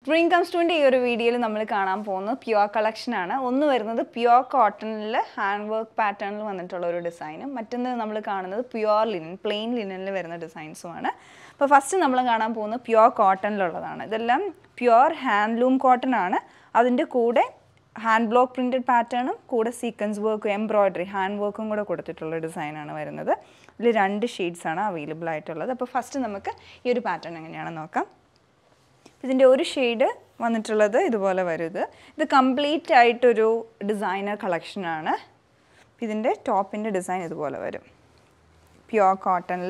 spring കംസ്റ്റൂൻ്റെ ഈ ഒരു വീഡിയോയിൽ നമ്മൾ കാണാൻ പോകുന്നത് പ്യുവർ കളക്ഷൻ ആണ് ഒന്ന് വരുന്നത് പ്യുവർ കോട്ടണിൽ ഹാൻഡ് വർക്ക് പാറ്റേണിൽ വന്നിട്ടുള്ള ഒരു ഡിസൈനും മറ്റൊന്ന് നമ്മൾ കാണുന്നത് പ്യുവർ ലിനൻ പ്ലെയിൻ ലിനനിൽ വരുന്ന ഡിസൈൻസുമാണ് അപ്പോൾ ഫസ്റ്റ് നമ്മൾ കാണാൻ പോകുന്നത് പ്യുവർ കോട്ടണിലുള്ളതാണ് ഇതെല്ലാം പ്യുവർ ഹാൻഡ്ലൂം കോട്ടൺ ആണ് അതിൻ്റെ കൂടെ ഹാൻഡ് ബ്ലോക്ക് പ്രിൻറ്റഡ് പാറ്റേണും കൂടെ സീക്വൻസ് വർക്കും എംബ്രോയ്ഡറി ഹാൻഡ് വർക്കും കൂടെ കൊടുത്തിട്ടുള്ള ഡിസൈനാണ് വരുന്നത് ഇതിൽ രണ്ട് ഷെയ്ഡ്സാണ് അവൈലബിൾ ആയിട്ടുള്ളത് അപ്പോൾ ഫസ്റ്റ് നമുക്ക് ഈ ഒരു പാറ്റേൺ എങ്ങനെയാണെന്ന് നോക്കാം ഇതിൻ്റെ ഒരു ഷെയ്ഡ് വന്നിട്ടുള്ളത് ഇതുപോലെ വരും ഇത് ഇത് കംപ്ലീറ്റ് ആയിട്ടൊരു ഡിസൈനർ കളക്ഷനാണ് ഇതിൻ്റെ ടോപ്പിൻ്റെ ഡിസൈൻ ഇതുപോലെ വരും പ്യുവർ കോട്ടണിൽ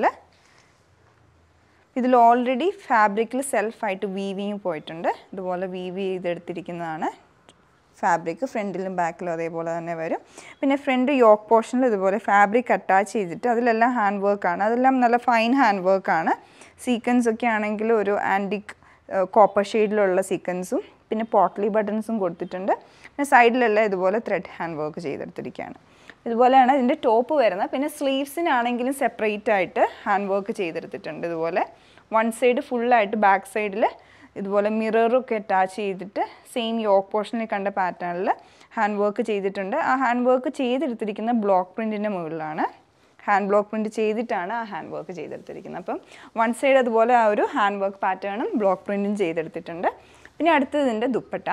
ഇതിൽ ഓൾറെഡി ഫാബ്രിക്കിൽ സെൽഫായിട്ട് വീവിങ് പോയിട്ടുണ്ട് ഇതുപോലെ വീവ് ചെയ്തെടുത്തിരിക്കുന്നതാണ് ഫാബ്രിക് ഫ്രണ്ടിലും ബാക്കിലും അതേപോലെ തന്നെ വരും പിന്നെ ഫ്രണ്ട് യോക്ക് പോർഷനിൽ ഇതുപോലെ ഫാബ്രിക് അറ്റാച്ച് ചെയ്തിട്ട് അതിലെല്ലാം ഹാൻഡ് വർക്കാണ് അതെല്ലാം നല്ല ഫൈൻ ഹാൻഡ് വർക്കാണ് സീക്വൻസ് ഒക്കെ ആണെങ്കിൽ ഒരു ആൻറ്റിക് കോപ്പർ ഷെയ്ഡിലുള്ള സീക്വൻസും പിന്നെ പോട്ട്ലി ബട്ടൺസും കൊടുത്തിട്ടുണ്ട് പിന്നെ സൈഡിലെല്ലാം ഇതുപോലെ ത്രെഡ് ഹാൻഡ് വർക്ക് ചെയ്തെടുത്തിരിക്കുകയാണ് ഇതുപോലെയാണ് ഇതിൻ്റെ ടോപ്പ് വരുന്നത് പിന്നെ സ്ലീവ്സിനാണെങ്കിലും സെപ്പറേറ്റ് ആയിട്ട് ഹാൻഡ് വർക്ക് ചെയ്തെടുത്തിട്ടുണ്ട് ഇതുപോലെ വൺ സൈഡ് ഫുള്ളായിട്ട് ബാക്ക് സൈഡിൽ ഇതുപോലെ മിററൊക്കെ അറ്റാച്ച് ചെയ്തിട്ട് സെയിം യോക്ക് പോർഷനിൽ കണ്ട പാറ്റേണിൽ ഹാൻഡ് വർക്ക് ചെയ്തിട്ടുണ്ട് ആ ഹാൻഡ് വർക്ക് ചെയ്തെടുത്തിരിക്കുന്ന ബ്ലോക്ക് പ്രിൻറ്റിൻ്റെ മുകളിലാണ് ഹാൻഡ് ബ്ലോക്ക് പ്രിൻറ്റ് ചെയ്തിട്ടാണ് ആ ഹാൻഡ് വർക്ക് ചെയ്തെടുത്തിരിക്കുന്നത് അപ്പം വൺ സൈഡ് അതുപോലെ ആ ഒരു ഹാൻഡ് വർക്ക് പാറ്റേണും ബ്ലോക്ക് പ്രിൻറ്റും ചെയ്തെടുത്തിട്ടുണ്ട് പിന്നെ അടുത്തത് ഇതിൻ്റെ ദുപ്പട്ട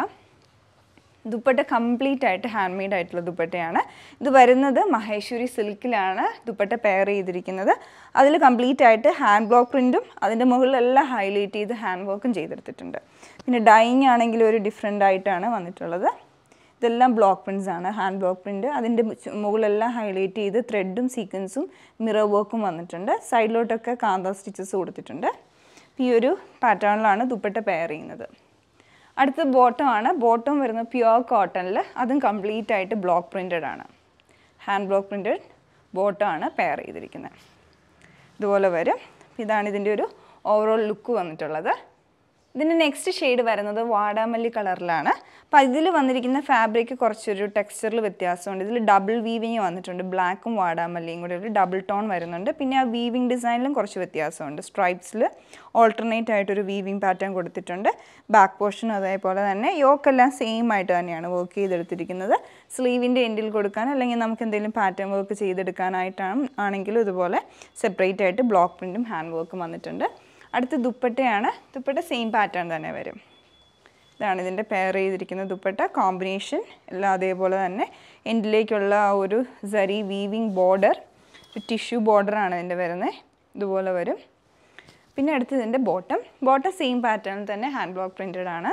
ദുപ്പട്ട കംപ്ലീറ്റ് ആയിട്ട് ഹാൻഡ് മെയ്ഡ് ആയിട്ടുള്ള ദുപ്പട്ടയാണ് ഇത് വരുന്നത് മഹേശ്വരി സിൽക്കിലാണ് ദുപ്പട്ട പെയർ ചെയ്തിരിക്കുന്നത് അതിൽ കംപ്ലീറ്റ് ആയിട്ട് ഹാൻഡ് ബ്ലോക്ക് പ്രിൻറ്റും അതിൻ്റെ മുകളിലെല്ലാം ഹൈലൈറ്റ് ചെയ്ത് ഹാൻഡ് വർക്കും ചെയ്തെടുത്തിട്ടുണ്ട് പിന്നെ ഡൈയിങ് ആണെങ്കിൽ ഒരു ഡിഫറെൻ്റ് ആയിട്ടാണ് വന്നിട്ടുള്ളത് ഇതെല്ലാം ബ്ലോക്ക് പ്രിൻറ്റ്സ് ആണ് ഹാൻഡ് ബ്ലോക്ക് പ്രിൻറ്റ് അതിൻ്റെ ചു- മുകളിലെല്ലാം ഹൈലൈറ്റ് ചെയ്ത് ത്രെഡും സീക്വൻസും മിറർ വർക്കും വന്നിട്ടുണ്ട് സൈഡിലോട്ടൊക്കെ കാന്ത സ്റ്റിച്ചസ് കൊടുത്തിട്ടുണ്ട് ഈ ഒരു പാറ്റേണിലാണ് ദുപ്പട്ട പെയർ ചെയ്യുന്നത് അടുത്ത ബോട്ടം ആണ് ബോട്ടം വരുന്നത് പ്യുവർ കോട്ടണിൽ അതും കംപ്ലീറ്റ് ആയിട്ട് ബ്ലോക്ക് പ്രിൻറ്റഡ് ആണ് ഹാൻഡ് ബ്ലോക്ക് പ്രിൻറ്റഡ് ബോട്ടം ആണ് പെയർ ചെയ്തിരിക്കുന്നത് ഇതുപോലെ വരും ഇതാണ് ഇതിൻ്റെ ഒരു ഓവറോൾ ലുക്ക് വന്നിട്ടുള്ളത് ഇതിൻ്റെ നെക്സ്റ്റ് ഷെയ്ഡ് വരുന്നത് വാടാമല്ലി കളറിലാണ് അപ്പോൾ ഇതിൽ വന്നിരിക്കുന്ന ഫാബ്രിക് കുറച്ചൊരു ടെക്സ്ചറിൽ വ്യത്യാസമുണ്ട് ഇതിൽ ഡബിൾ വീവിങ് വന്നിട്ടുണ്ട് ബ്ലാക്കും വാടാമല്ലിയും കൂടി ഒരു ഡബിൾ ടോൺ വരുന്നുണ്ട് പിന്നെ ആ വീവിങ് ഡിസൈനിലും കുറച്ച് വ്യത്യാസമുണ്ട് സ്ട്രൈപ്സിൽ ഓൾട്ടർനേറ്റ് ആയിട്ടൊരു വീവിങ് പാറ്റേൺ കൊടുത്തിട്ടുണ്ട് ബാക്ക് പോർഷനും അതേപോലെ തന്നെ യോക്കെല്ലാം സെയിം ആയിട്ട് തന്നെയാണ് വർക്ക് ചെയ്തെടുത്തിരിക്കുന്നത് സ്ലീവിൻ്റെ എൻഡിൽ കൊടുക്കാൻ അല്ലെങ്കിൽ നമുക്ക് എന്തെങ്കിലും പാറ്റേൺ വർക്ക് ചെയ്തെടുക്കാനായിട്ടാണ് ആണെങ്കിലും ഇതുപോലെ സെപ്പറേറ്റ് ആയിട്ട് ബ്ലോക്ക് പ്രിൻറ്റും ഹാൻഡ് വർക്കും വന്നിട്ടുണ്ട് അടുത്ത ദുപ്പട്ടയാണ് ദുപ്പട്ട സെയിം പാറ്റേൺ തന്നെ വരും ഇതാണ് ഇതിൻ്റെ പെയർ ചെയ്തിരിക്കുന്ന ദുപ്പട്ട കോമ്പിനേഷൻ എല്ലാം അതേപോലെ തന്നെ എൻഡിലേക്കുള്ള ആ ഒരു സരി വീവിങ് ബോർഡർ ടിഷ്യൂ ബോർഡറാണ് ഇതിൻ്റെ വരുന്നത് ഇതുപോലെ വരും പിന്നെ അടുത്ത് ഇതിൻ്റെ ബോട്ടം ബോട്ടം സെയിം പാറ്റേണിൽ തന്നെ ഹാൻഡ് ബ്ലോക്ക് പ്രിൻറ്റഡ് ആണ്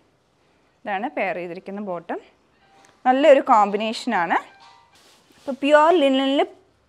ഇതാണ് പെയർ ചെയ്തിരിക്കുന്ന ബോട്ടം നല്ലൊരു കോമ്പിനേഷനാണ് ഇപ്പോൾ പ്യുവർ ലിനനിൽ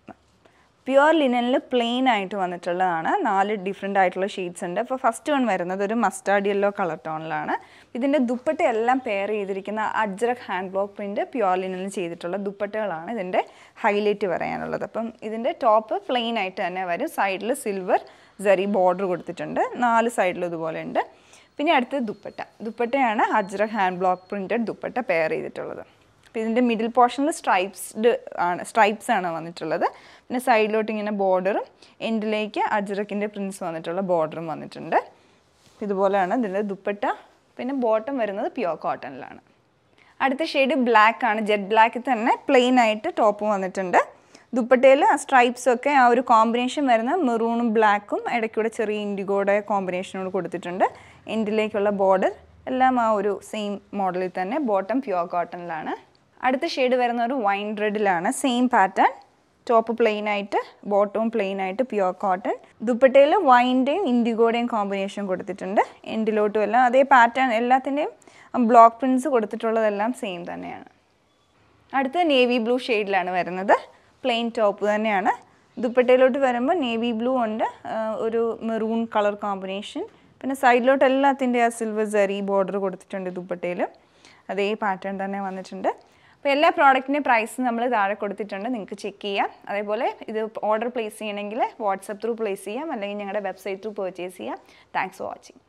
പ്യുവർ ലിനനിൽ പ്ലെയിൻ ആയിട്ട് വന്നിട്ടുള്ളതാണ് നാല് ഡിഫറെൻ്റ് ആയിട്ടുള്ള ഷീറ്റ്സ് ഉണ്ട് അപ്പോൾ ഫസ്റ്റ് വൺ വരുന്നത് ഒരു മസ്റ്റാർഡ് യെല്ലോ കളർ ടോണിലാണ് ഇതിൻ്റെ ദുപ്പട്ട എല്ലാം പെയർ ചെയ്തിരിക്കുന്ന Ajrak hand block print pure ലിനനിൽ ചെയ്തിട്ടുള്ള ദുപ്പട്ടകളാണ് ഇതിൻ്റെ ഹൈലൈറ്റ് പറയാനുള്ളത് അപ്പം ഇതിൻ്റെ ടോപ്പ് പ്ലെയിൻ ആയിട്ട് തന്നെ വരും സൈഡിൽ സിൽവർ സരി ബോർഡർ കൊടുത്തിട്ടുണ്ട് നാല് സൈഡിലും ഇതുപോലെ ഉണ്ട് പിന്നെ അടുത്തത് ദുപ്പട്ട ദുപ്പട്ടയാണ് Ajrak hand block printed dupatta pair ചെയ്തിട്ടുള്ളത് അപ്പോൾ ഇതിൻ്റെ മിഡിൽ പോർഷനിൽ സ്ട്രൈപ്സ്ഡ് ആണ് സ്ട്രൈപ്സ് ആണ് വന്നിട്ടുള്ളത് പിന്നെ സൈഡിലോട്ട് ഇങ്ങനെ ബോർഡറും എൻഡിലേക്ക് അജ്രക്കിൻ്റെ പ്രിൻസ് വന്നിട്ടുള്ള ബോർഡറും വന്നിട്ടുണ്ട് ഇതുപോലെയാണ് ഇതിൻ്റെ ദുപ്പട്ട പിന്നെ ബോട്ടം വരുന്നത് പ്യുവർ കോട്ടണിലാണ് അടുത്ത ഷെയ്ഡ് ബ്ലാക്ക് ആണ് ജെറ്റ് ബ്ലാക്കിൽ തന്നെ പ്ലെയിൻ ആയിട്ട് ടോപ്പ് വന്നിട്ടുണ്ട് ദുപ്പട്ടയിൽ സ്ട്രൈപ്സ് ഒക്കെ ആ ഒരു കോമ്പിനേഷൻ വരുന്ന മെറൂണും ബ്ലാക്കും ഇടയ്ക്കൂടെ ചെറിയ ഇൻഡിഗോയുടെ കോമ്പിനേഷനോട് കൊടുത്തിട്ടുണ്ട് എൻഡിലേക്കുള്ള ബോർഡർ എല്ലാം ആ ഒരു സെയിം മോഡലിൽ തന്നെ ബോട്ടം പ്യുവർ കോട്ടണിലാണ് അടുത്ത ഷെയ്ഡ് വരുന്ന ഒരു വൈൻ റെഡിലാണ് സെയിം പാറ്റേൺ ടോപ്പ് പ്ലെയിൻ ആയിട്ട് ബോട്ടവും പ്ലെയിൻ ആയിട്ട് പ്യുവർ കോട്ടൺ ദുപ്പട്ടയിൽ വൈൻ്റെയും ഇൻഡിഗോയുടെയും കോമ്പിനേഷൻ കൊടുത്തിട്ടുണ്ട് എൻഡിലോട്ടും എല്ലാം അതേ പാറ്റേൺ എല്ലാത്തിൻ്റെയും ബ്ലോക്ക് പ്രിൻസ് കൊടുത്തിട്ടുള്ളതെല്ലാം സെയിം തന്നെയാണ് അടുത്ത നേവി ബ്ലൂ ഷെയ്ഡിലാണ് വരുന്നത് പ്ലെയിൻ ടോപ്പ് തന്നെയാണ് ദുപ്പട്ടയിലോട്ട് വരുമ്പോൾ നേവി ബ്ലൂ ഉണ്ട് ആ, ഒരു മെറൂൺ കളർ കോമ്പിനേഷൻ പിന്നെ സൈഡിലോട്ട് എല്ലാത്തിൻ്റെ ആ സിൽവർ സരി ബോർഡർ കൊടുത്തിട്ടുണ്ട് ദുപ്പട്ടയിൽ അതേ പാറ്റേൺ തന്നെ വന്നിട്ടുണ്ട് അപ്പോൾ എല്ലാ പ്രോഡക്റ്റിൻ്റെ പ്രൈസ് നമ്മൾ താഴെ കൊടുത്തിട്ടുണ്ട് നിങ്ങൾക്ക് ചെക്ക് ചെയ്യാം അതേപോലെ ഇത് ഓർഡർ പ്ലേസ് ചെയ്യണമെങ്കിൽ വാട്സപ്പ് ത്രൂ പ്ലേസ് ചെയ്യാം അല്ലെങ്കിൽ ഞങ്ങളുടെ വെബ്സൈറ്റ് ത്രൂ പർച്ചേസ് ചെയ്യാം താങ്ക്സ് ഫോർ വാച്ചിങ്